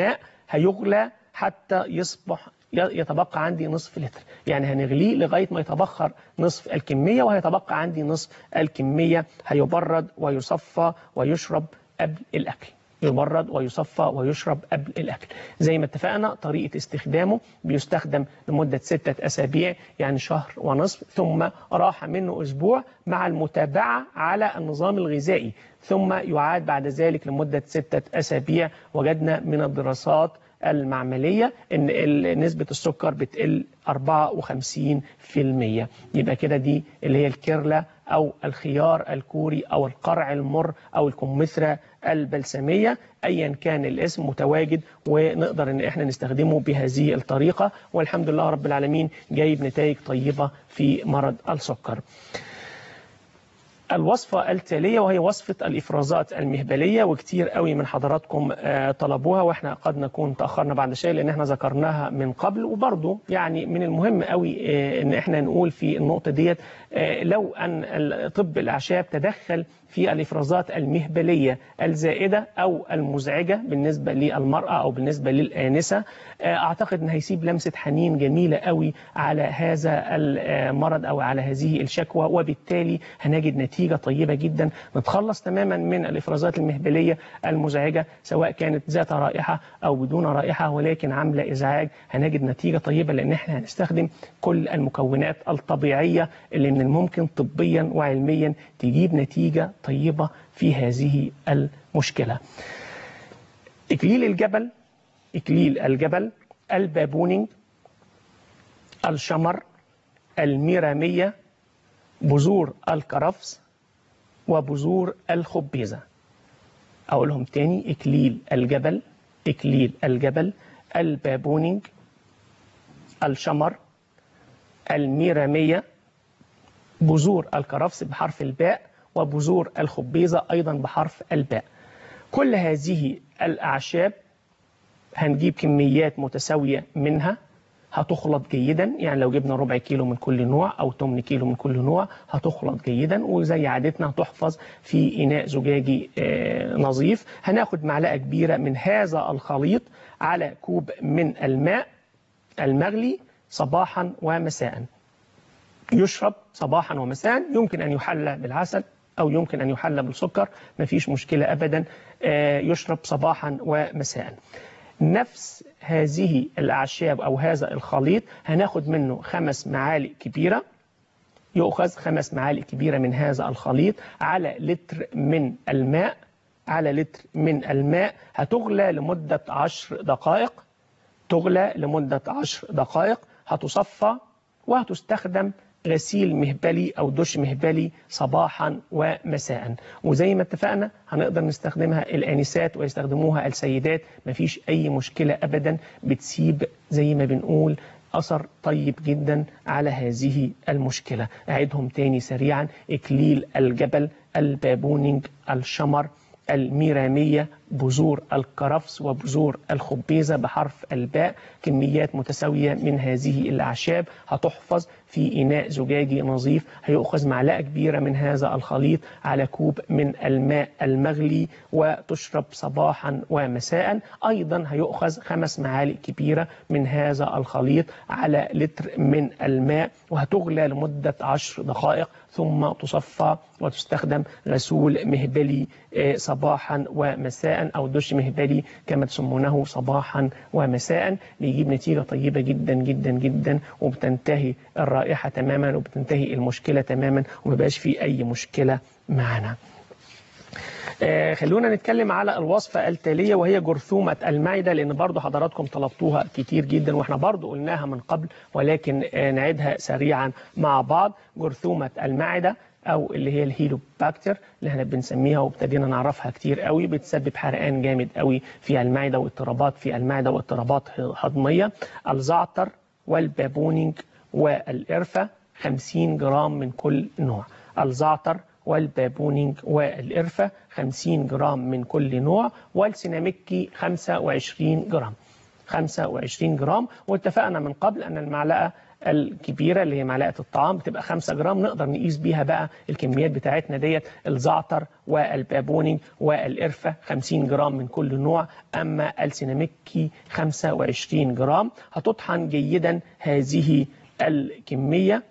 هيغلى حتى يصبح يتبقى عندي نصف لتر يعني هنغليه لغاية ما يتبخر نصف الكمية وهيتبقى عندي نصف الكمية هيبرد ويصفى ويشرب قبل الأكل يبرد ويصفى ويشرب قبل الأكل زي ما اتفقنا طريقة استخدامه بيستخدم لمدة ستة أسابيع يعني شهر ونصف ثم راح منه أسبوع مع المتابعة على النظام الغذائي ثم يعاد بعد ذلك لمدة ستة أسابيع وجدنا من الدراسات المعملية ان ال- نسبة السكر بتقل 54% يبقى كده دي اللي هي الكرلة او الخيار الكوري او القرع المر او الكمثرى البلسمية ايا كان الاسم متواجد ونقدر ان احنا نستخدمه بهذه الطريقة والحمد لله رب العالمين جايب نتائج طيبة في مرض السكر الوصفة التالية وهي وصفة الإفرازات المهبلية وكتير قوي من حضراتكم آه، طلبوها وإحنا قد نكون تأخرنا بعد شيء لأن إحنا ذكرناها من قبل وبرضو يعني من المهم قوي آه، إن إحنا نقول في النقطة ديت آه، لو أن ال- طب الأعشاب تدخل في الإفرازات المهبلية الزائدة أو المزعجة بالنسبة للمرأة أو بالنسبة للآنسة آه، أعتقد أن هيسيب لمسة حنين جميلة قوي على هذا المرض أو على هذه الشكوى وبالتالي هنجد نتيجة طيبة جدا نتخلص تماما من الإفرازات المهبلية المزعجة سواء كانت ذات رائحة أو بدون رائحة ولكن عاملة إزعاج هنجد نتيجة طيبة لأن احنا هنستخدم كل المكونات الطبيعية اللي من الممكن طبيا وعلميا تجيب نتيجة طيبة في هذه المشكلة إكليل الجبل إكليل الجبل البابونينج الشمر الميرامية بذور الكرفس وبذور الخبيزة أقولهم تاني إكليل الجبل إكليل الجبل البابونينج الشمر الميرامية بذور الكرفس بحرف الباء وبذور الخبيزة أيضا بحرف الباء كل هذه الأعشاب هنجيب كميات متساوية منها هتخلط جيدا يعني لو جبنا ربع كيلو من كل نوع أو 8 كيلو من كل نوع هتخلط جيدا وزي عادتنا هتحفظ في إناء زجاجي آه، نظيف هناخد معلقة كبيرة من هذا الخليط على كوب من الماء المغلي صباحا ومساء يشرب صباحا ومساء يمكن أن يحلى بالعسل أو يمكن أن يحلى بالسكر مفيش مشكلة أبدا آه، يشرب صباحا ومساء نفس هذه الأعشاب أو هذا الخليط هناخد منه خمس معالق كبيرة يؤخذ خمس معالق كبيرة من هذا الخليط على لتر من الماء على لتر من الماء هتغلى لمدة عشر دقائق تغلى لمدة عشر دقائق هتصفى وهتستخدم غسيل مهبلي أو دش مهبلي صباحا ومساء وزي ما اتفقنا هنقدر نستخدمها الآنسات ويستخدموها السيدات مفيش أي مشكلة أبدا بتسيب زي ما بنقول أثر طيب جدا على هذه المشكلة أعيدهم تاني سريعا إكليل الجبل البابونينج الشمر الميرامية بذور الكرفس وبذور الخبيزة بحرف الباء كميات متساوية من هذه الأعشاب هتحفظ في إناء زجاجي نظيف هيؤخذ معلقة كبيرة من هذا الخليط على كوب من الماء المغلي وتشرب صباحا ومساء أيضا هيؤخذ خمس معالق كبيرة من هذا الخليط على لتر من الماء وهتغلى لمدة عشر دقائق ثم تصفى وتستخدم غسول مهبلي آه، صباحا ومساء أو دش مهبلي كما تسمونه صباحا ومساء بيجيب نتيجة طيبة جدا جدا جدا وبتنتهي الرائحة تماما وبتنتهي المشكلة تماما ومبقاش في أي مشكلة معنا آه، خلونا نتكلم على الوصفة التالية وهي جرثومة المعدة لأن برضو حضراتكم طلبتوها كتير جدا وإحنا برضو قلناها من قبل ولكن آه، نعيدها سريعا مع بعض جرثومة المعدة أو اللي هي الهيلوباكتر اللي احنا بنسميها وابتدينا نعرفها كتير قوي بتسبب حرقان جامد قوي في المعدة واضطرابات في المعدة واضطرابات هضمية الزعتر والبابونينج والقرفة 50 جرام من كل نوع الزعتر والبابونينج والقرفة 50 جرام من كل نوع والسيناميكي 25 جرام 25 جرام واتفقنا من قبل أن المعلقة الكبيرة اللي هي معلقة الطعام بتبقى 5 جرام نقدر نقيس بيها بقى الكميات بتاعتنا ديت الزعتر والبابونج والقرفة 50 جرام من كل نوع أما السيناميكي 25 جرام هتطحن جيدا هذه الكمية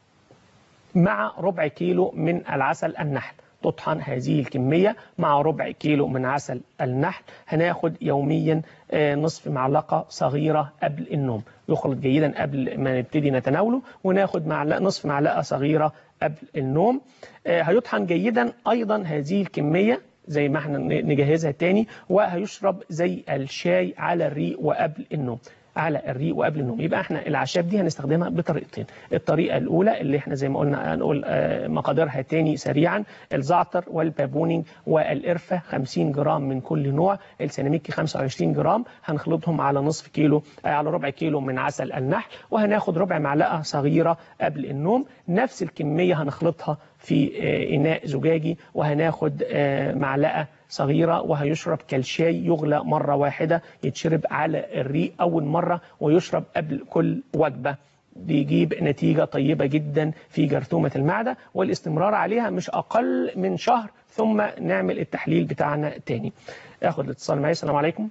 مع ربع كيلو من العسل النحل تطحن هذه الكمية مع ربع كيلو من عسل النحل هناخد يوميا آه، نصف معلقة صغيرة قبل النوم يخلط جيدا قبل ما نبتدي نتناوله وناخد معلقة نصف معلقة صغيرة قبل النوم آه، هيطحن جيدا أيضا هذه الكمية زي ما احنا نجهزها تاني وهيشرب زي الشاي على الريق وقبل النوم على الريق وقبل النوم يبقى احنا الاعشاب دي هنستخدمها بطريقتين الطريقه الاولى اللي احنا زي ما قلنا هنقول آه، مقاديرها تاني سريعا الزعتر والبابونج والقرفه 50 جرام من كل نوع السيناميكي 25 جرام هنخلطهم على نصف كيلو آه، على ربع كيلو من عسل النحل وهناخد ربع معلقه صغيره قبل النوم نفس الكميه هنخلطها في آه، اناء زجاجي وهناخد آه، معلقه صغيرة وهيشرب كالشاي يغلى مرة واحدة يتشرب على الريق أول مرة ويشرب قبل كل وجبة بيجيب نتيجة طيبة جدا في جرثومة المعدة والاستمرار عليها مش أقل من شهر ثم نعمل التحليل بتاعنا تاني اخد الاتصال معي السلام عليكم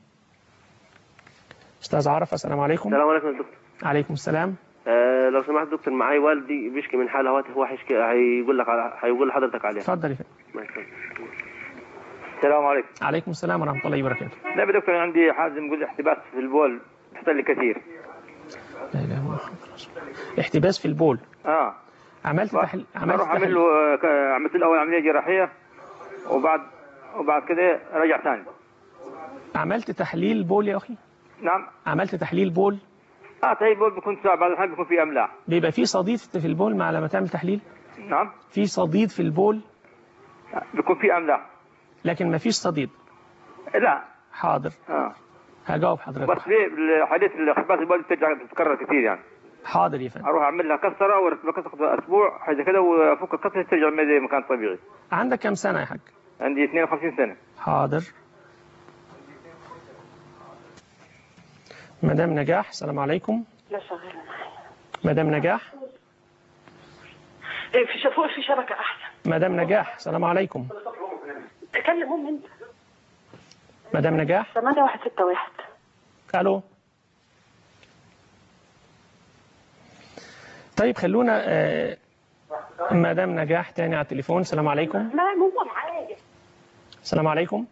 استاذ عرفة السلام عليكم السلام عليكم يا دكتور عليكم السلام آه لو سمحت دكتور معاي والدي بيشكي من حاله هواتف هو هيشكي هيقول لك على هيقول لحضرتك عليها اتفضل يا فندم ماشي. السلام عليكم عليكم السلام ورحمة الله وبركاته لا يا دكتور أنا عندي حازم يقول احتباس في البول بيحصل لي كثير لا اله الا الله محمد رسول الله. احتباس في البول اه عملت تحليل عملت بروح اعمل تحليل له آه، ك- عملت له اول عمليه جراحيه وبعد وبعد كده رجع ثاني عملت تحليل بول يا اخي نعم عملت تحليل بول اه طيب البول بيكون صعب بعض الاحيان بيكون فيه املاح بيبقى في صديد في البول مع لما تعمل تحليل نعم في صديد في البول بيكون فيه املاح لكن ما فيش صديد لا حاضر اه هجاوب بس حضرتك في حالات الاحتباس البول بترجع تتكرر كثير يعني حاضر يا فندم اروح اعمل لها كسره واركب كسره اسبوع حاجه كده وافك الكسره ترجع زي مكان طبيعي عندك كم سنة يا حاج عندي 52 سنه حاضر مدام نجاح السلام عليكم لا شغالة مدام نجاح إيه في شافوه في شبكة أحسن مدام نجاح السلام عليكم تكلمهم أنت مدام نجاح 8161 الو طيب خلونا آه، مدام نجاح تاني على التليفون السلام عليكم لا هو معايا السلام عليكم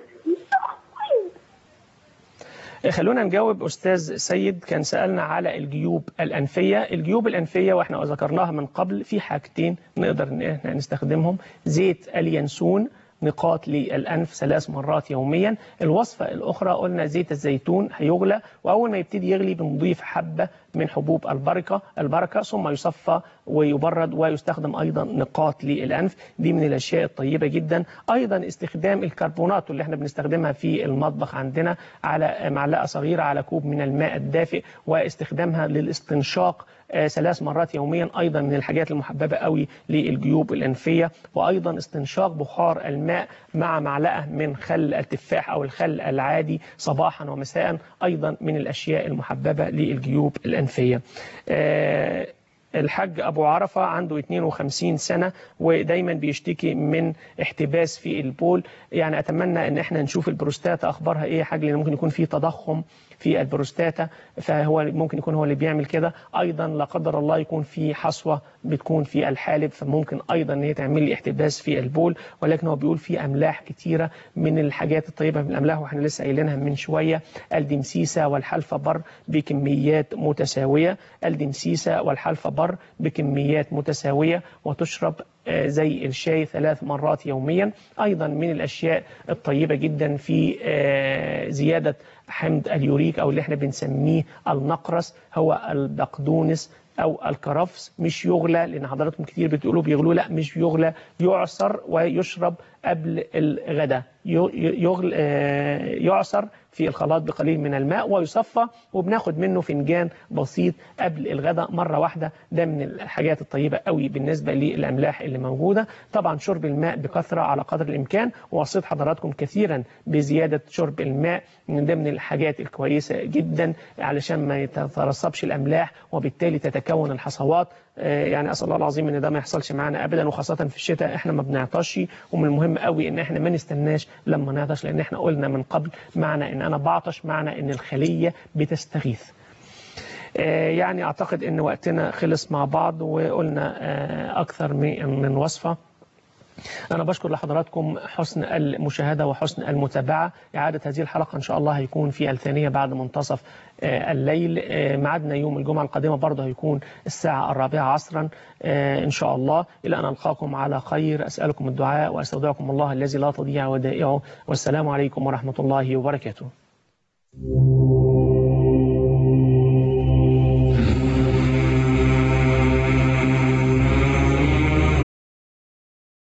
خلونا نجاوب أستاذ سيد كان سألنا على الجيوب الأنفية الجيوب الأنفية وإحنا ذكرناها من قبل في حاجتين نقدر إن إحنا نستخدمهم زيت اليانسون نقاط للأنف ثلاث مرات يوميا الوصفة الأخرى قلنا زيت الزيتون هيغلى وأول ما يبتدي يغلي بنضيف حبة من حبوب البركة البركة ثم يصفى ويبرد ويستخدم أيضا نقاط للأنف دي من الأشياء الطيبة جدا أيضا استخدام الكربونات اللي احنا بنستخدمها في المطبخ عندنا على معلقة صغيرة على كوب من الماء الدافئ واستخدامها للاستنشاق آه، ثلاث مرات يوميا أيضا من الحاجات المحببة قوي للجيوب الأنفية وأيضا استنشاق بخار الماء مع معلقة من خل التفاح أو الخل العادي صباحا ومساء أيضا من الأشياء المحببة للجيوب الأنفية آه، الحاج أبو عرفة عنده 52 سنة ودايما بيشتكي من احتباس في البول يعني أتمنى أن احنا نشوف البروستاتا أخبارها إيه يا حاج لأن ممكن يكون في تضخم في البروستاتا فهو ممكن يكون هو اللي بيعمل كده أيضا لا قدر الله يكون في حصوة بتكون في الحالب فممكن أيضا أن هي تعمل لي احتباس في البول ولكن هو بيقول في أملاح كتيرة من الحاجات الطيبة من الأملاح واحنا لسه قايلينها من شوية الدمسيسة والحلفة بر بكميات متساوية الدمسيسة والحلفة بر بكميات متساوية وتشرب آه، زي الشاي ثلاث مرات يوميا أيضا من الأشياء الطيبة جدا في آه، زيادة حمض اليوريك أو اللي احنا بنسميه النقرس هو البقدونس أو الكرفس مش يغلى لأن حضراتكم كتير بتقولوا بيغلوا لا مش يغلى يعصر ويشرب قبل الغداء يغل آه، يعصر في الخلاط بقليل من الماء ويصفى وبناخد منه فنجان بسيط قبل الغداء مرة واحدة ده من الحاجات الطيبة قوي بالنسبة للأملاح اللي موجودة طبعا شرب الماء بكثرة على قدر الإمكان ووصيت حضراتكم كثيرا بزيادة شرب الماء من ضمن الحاجات الكويسة جدا علشان ما يترسبش الأملاح وبالتالي تتكون الحصوات آه، يعني اسال الله العظيم ان ده ما يحصلش معانا ابدا وخاصه في الشتاء احنا ما بنعطش ومن المهم قوي ان احنا ما نستناش لما نعطش لان احنا قلنا من قبل معنى ان انا بعطش معنى ان الخليه بتستغيث آه، يعني اعتقد ان وقتنا خلص مع بعض وقلنا آه، اكثر من من وصفه أنا بشكر لحضراتكم حسن المشاهدة وحسن المتابعة إعادة هذه الحلقة إن شاء الله هيكون في الثانية بعد منتصف آه، الليل آه، ميعادنا يوم الجمعة القادمة برضه هيكون الساعة الرابعة عصرا آه، إن شاء الله إلى أن ألقاكم على خير أسألكم الدعاء وأستودعكم الله الذي لا تضيع ودائعه والسلام عليكم ورحمة الله وبركاته